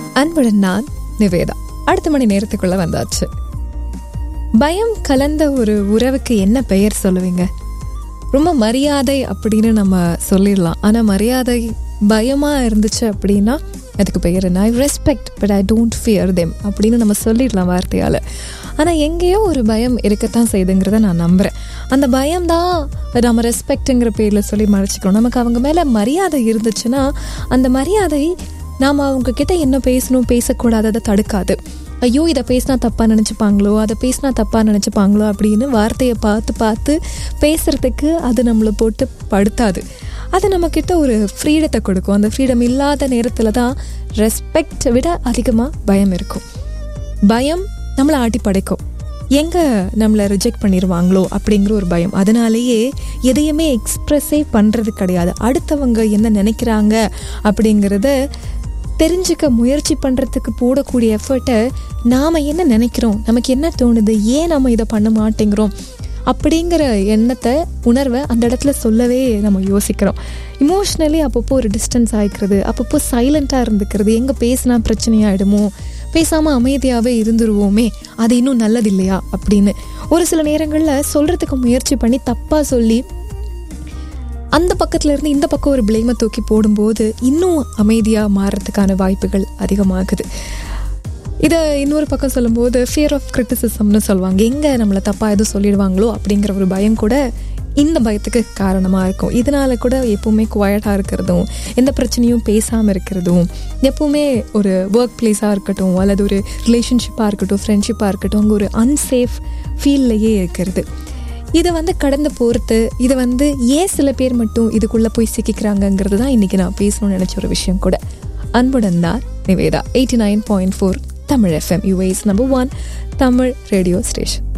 அன்புடன் நான் நிவேதா அடுத்த மணி நேரத்துக்குள்ள வந்தாச்சு பயம் கலந்த ஒரு உறவுக்கு என்ன பெயர் சொல்லுவீங்க ரொம்ப மரியாதை அப்படின்னு நம்ம சொல்லிடலாம் ஆனால் மரியாதை பயமாக இருந்துச்சு அப்படின்னா அதுக்கு பெயர் என்ன I respect but I don't fear them அப்படின்னு நம்ம சொல்லிடலாம் வார்த்தையால் ஆனால் எங்கேயோ ஒரு பயம் இருக்கத்தான் செய்யுதுங்கிறத நான் நம்புகிறேன் அந்த பயம்தான் நம்ம ரெஸ்பெக்ட்டுங்கிற பேரில் சொல்லி மறைச்சிக்கிறோம் நமக்கு அவங்க மேலே மரியாதை இருந்துச்சுன்னா அந்த மரியாதை நாம் அவங்க கிட்ட என்ன பேசணும் பேசக்கூடாது அதை தடுக்காது ஐயோ இதை பேசினா தப்பாக நினச்சிப்பாங்களோ அதை பேசினா தப்பாக நினச்சிப்பாங்களோ அப்படின்னு வார்த்தையை பார்த்து பார்த்து பேசுகிறதுக்கு அது நம்மளை போட்டு படுத்தாது அது நம்மக்கிட்ட ஒரு ஃப்ரீடத்தை கொடுக்கும் அந்த ஃப்ரீடம் இல்லாத நேரத்தில் தான் ரெஸ்பெக்ட் விட அதிகமாக பயம் இருக்கும் பயம் நம்மளை ஆட்டி படைக்கும் எங்கே நம்மளை ரிஜெக்ட் பண்ணிடுவாங்களோ அப்படிங்கிற ஒரு பயம் அதனாலேயே எதையுமே எக்ஸ்ப்ரெஸ்ஸே பண்ணுறது கிடையாது அடுத்தவங்க என்ன நினைக்கிறாங்க அப்படிங்கிறத தெரிஞ்சுக்க முயற்சி பண்ணுறதுக்கு போடக்கூடிய எஃபர்ட்டை நாம் என்ன நினைக்கிறோம் நமக்கு என்ன தோணுது ஏன் நம்ம இதை பண்ண மாட்டேங்கிறோம் அப்படிங்கிற எண்ணத்தை உணர்வை அந்த இடத்துல சொல்லவே நம்ம யோசிக்கிறோம் இமோஷ்னலி அப்பப்போ ஒரு டிஸ்டன்ஸ் ஆகிக்கிறது அப்பப்போ சைலண்ட்டாக இருந்துக்கிறது எங்கே பேசினா பிரச்சனையாயிடுமோ பேசாமல் அமைதியாகவே இருந்துருவோமே அது இன்னும் நல்லது இல்லையா அப்படின்னு ஒரு சில நேரங்களில் சொல்கிறதுக்கு முயற்சி பண்ணி தப்பாக சொல்லி அந்த பக்கத்துல இருந்து இந்த பக்கம் ஒரு பிளேமை தூக்கி போடும்போது இன்னும் அமைதியாக மாறுறதுக்கான வாய்ப்புகள் அதிகமாகுது இதை இன்னொரு பக்கம் சொல்லும்போது ஃபியர் ஆஃப் கிரிட்டிசிசம்னு சொல்லுவாங்க எங்கே நம்மளை தப்பாக எதுவும் சொல்லிடுவாங்களோ அப்படிங்கிற ஒரு பயம் கூட இந்த பயத்துக்கு காரணமாக இருக்கும் இதனால கூட எப்பவுமே குவாய்டாக இருக்கிறதும் எந்த பிரச்சனையும் பேசாமல் இருக்கிறதும் எப்பவுமே ஒரு ஒர்க் பிளேஸாக இருக்கட்டும் அல்லது ஒரு ரிலேஷன்ஷிப்பாக இருக்கட்டும் ஃப்ரெண்ட்ஷிப்பாக இருக்கட்டும் அங்கே ஒரு அன்சேஃப் ஃபீல்லையே இருக்கிறது இதை வந்து கடந்து போகிறது இதை வந்து ஏன் சில பேர் மட்டும் இதுக்குள்ளே போய் சிக்கிக்கிறாங்கங்கிறது தான் இன்றைக்கி நான் பேசணும்னு நினச்ச ஒரு விஷயம் கூட அன்புடன் தான் Niveda eighty nine point four Tamil FM US number one Tamil radio station